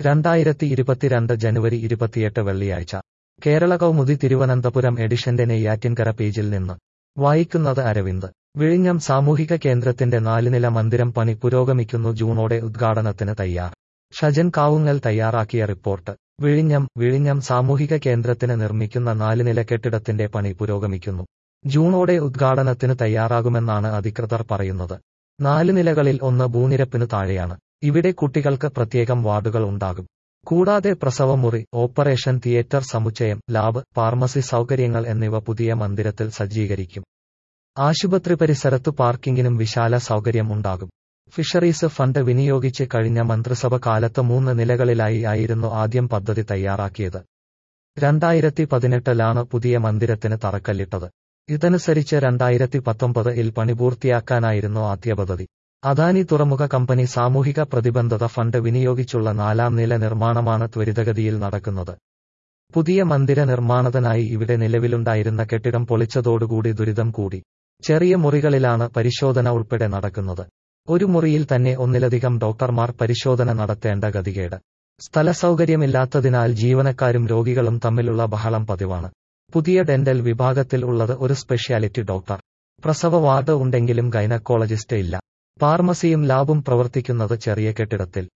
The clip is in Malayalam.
രണ്ടായിരത്തി ഇരുപത്തിരണ്ട് ജനുവരി ഇരുപത്തിയെട്ട് വെള്ളിയാഴ്ച കേരള കൗമുദി തിരുവനന്തപുരം എഡിഷന്റെ നെയ്യാറ്റിൻകര പേജിൽ നിന്ന് വായിക്കുന്നത് അരവിന്ദ് വിഴിഞ്ഞം സാമൂഹിക കേന്ദ്രത്തിന്റെ നാലുനില മന്ദിരം പണി പുരോഗമിക്കുന്നു ജൂണോടെ ഉദ്ഘാടനത്തിന് തയ്യാർ ഷജൻ കാവുങ്ങൽ തയ്യാറാക്കിയ റിപ്പോർട്ട് വിഴിഞ്ഞം വിഴിഞ്ഞം സാമൂഹിക കേന്ദ്രത്തിന് നിർമ്മിക്കുന്ന നാലുനില കെട്ടിടത്തിന്റെ പണി പുരോഗമിക്കുന്നു ജൂണോടെ ഉദ്ഘാടനത്തിന് തയ്യാറാകുമെന്നാണ് അധികൃതർ പറയുന്നത് നാല് നിലകളിൽ ഒന്ന് ഭൂനിരപ്പിനു താഴെയാണ് ഇവിടെ കുട്ടികൾക്ക് പ്രത്യേകം വാർഡുകൾ ഉണ്ടാകും കൂടാതെ പ്രസവമുറി ഓപ്പറേഷൻ തിയേറ്റർ സമുച്ചയം ലാബ് ഫാർമസി സൗകര്യങ്ങൾ എന്നിവ പുതിയ മന്ദിരത്തിൽ സജ്ജീകരിക്കും ആശുപത്രി പരിസരത്തു പാർക്കിങ്ങിനും വിശാല സൗകര്യം ഉണ്ടാകും ഫിഷറീസ് ഫണ്ട് വിനിയോഗിച്ച് കഴിഞ്ഞ മന്ത്രിസഭ കാലത്ത് മൂന്ന് നിലകളിലായി ആയിരുന്നു ആദ്യം പദ്ധതി തയ്യാറാക്കിയത് രണ്ടായിരത്തി പതിനെട്ടിലാണ് പുതിയ മന്ദിരത്തിന് തറക്കല്ലിട്ടത് ഇതനുസരിച്ച് രണ്ടായിരത്തി പത്തൊമ്പത് ഇൽ പണി പൂർത്തിയാക്കാനായിരുന്നു ആദ്യ പദ്ധതി അദാനി തുറമുഖ കമ്പനി സാമൂഹിക പ്രതിബദ്ധത ഫണ്ട് വിനിയോഗിച്ചുള്ള നാലാം നില നിർമ്മാണമാണ് ത്വരിതഗതിയിൽ നടക്കുന്നത് പുതിയ മന്ദിര നിർമ്മാണത്തിനായി ഇവിടെ നിലവിലുണ്ടായിരുന്ന കെട്ടിടം പൊളിച്ചതോടുകൂടി ദുരിതം കൂടി ചെറിയ മുറികളിലാണ് പരിശോധന ഉൾപ്പെടെ നടക്കുന്നത് ഒരു മുറിയിൽ തന്നെ ഒന്നിലധികം ഡോക്ടർമാർ പരിശോധന നടത്തേണ്ട ഗതികേട് സ്ഥലസൗകര്യമില്ലാത്തതിനാൽ ജീവനക്കാരും രോഗികളും തമ്മിലുള്ള ബഹളം പതിവാണ് പുതിയ ഡെന്റൽ വിഭാഗത്തിൽ ഉള്ളത് ഒരു സ്പെഷ്യാലിറ്റി ഡോക്ടർ പ്രസവ വാർഡ് ഉണ്ടെങ്കിലും ഗൈനക്കോളജിസ്റ്റ് ഇല്ല ഫാർമസിയും ലാബും പ്രവർത്തിക്കുന്നത് ചെറിയ കെട്ടിടത്തിൽ